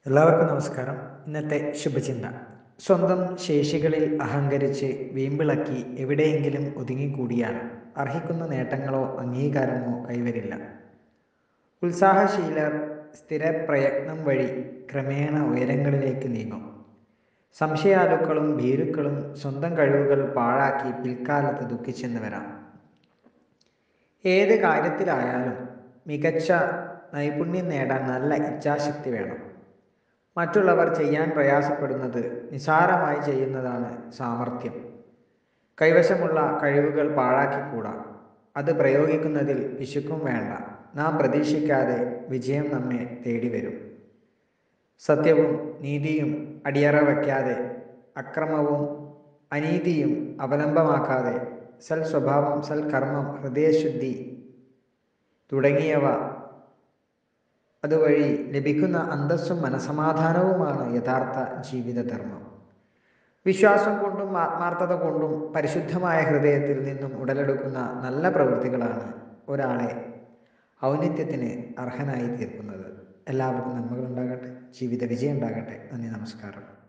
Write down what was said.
എല്ലാവർക്കും നമസ്കാരം ഇന്നത്തെ ശുഭചിന്ത സ്വന്തം ശേഷികളിൽ അഹങ്കരിച്ച് വീമ്പിളക്കി എവിടെയെങ്കിലും ഒതുങ്ങിക്കൂടിയാൽ അർഹിക്കുന്ന നേട്ടങ്ങളോ അംഗീകാരമോ കൈവരില്ല ഉത്സാഹശീലർ സ്ഥിര പ്രയത്നം വഴി ക്രമേണ ഉയരങ്ങളിലേക്ക് നീങ്ങും സംശയാലുക്കളും ഭീരുക്കളും സ്വന്തം കഴിവുകൾ പാഴാക്കി പിൽക്കാലത്ത് ദുഃഖിച്ചെന്ന് വരാം ഏത് കാര്യത്തിലായാലും മികച്ച നൈപുണ്യം നേടാൻ നല്ല ഇച്ഛാശക്തി വേണം മറ്റുള്ളവർ ചെയ്യാൻ പ്രയാസപ്പെടുന്നത് നിസാരമായി ചെയ്യുന്നതാണ് സാമർഥ്യം കൈവശമുള്ള കഴിവുകൾ പാഴാക്കിക്കൂടാ അത് പ്രയോഗിക്കുന്നതിൽ പിശുക്കും വേണ്ട നാം പ്രതീക്ഷിക്കാതെ വിജയം നമ്മെ തേടി വരും സത്യവും നീതിയും അടിയറ വയ്ക്കാതെ അക്രമവും അനീതിയും അവലംബമാക്കാതെ സൽ സ്വഭാവം സൽക്കർമ്മം ഹൃദയശുദ്ധി തുടങ്ങിയവ അതുവഴി ലഭിക്കുന്ന അന്തസ്സും മനസമാധാനവുമാണ് യഥാർത്ഥ ജീവിതധർമ്മം വിശ്വാസം കൊണ്ടും ആത്മാർത്ഥത കൊണ്ടും പരിശുദ്ധമായ ഹൃദയത്തിൽ നിന്നും ഉടലെടുക്കുന്ന നല്ല പ്രവൃത്തികളാണ് ഒരാളെ ഔന്നിത്യത്തിന് അർഹനായി തീർക്കുന്നത് എല്ലാവർക്കും നന്മകൾ ഉണ്ടാകട്ടെ ജീവിത വിജയം ഉണ്ടാകട്ടെ നന്ദി നമസ്കാരം